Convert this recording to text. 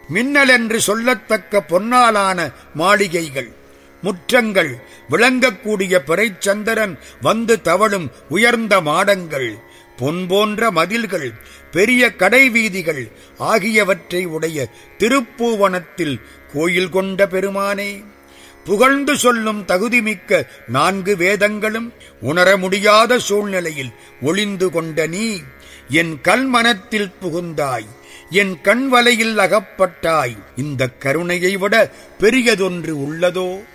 மின்னல் என்று சொல்லத்தக்க பொன்னாலான மாளிகைகள் முற்றங்கள் விளங்கக்கூடிய பிறைச்சந்திரன் வந்து தவழும் உயர்ந்த மாடங்கள் பொன் போன்ற மதில்கள் பெரிய கடை வீதிகள் ஆகியவற்றை உடைய திருப்பூவனத்தில் கோயில் கொண்ட பெருமானே புகழ்ந்து சொல்லும் தகுதிமிக்க நான்கு வேதங்களும் உணர முடியாத சூழ்நிலையில் ஒளிந்து கொண்ட நீ என் கல்மனத்தில் புகுந்தாய் என் கண் வலையில் அகப்பட்டாய் இந்த கருணையை விட பெரியதொன்று உள்ளதோ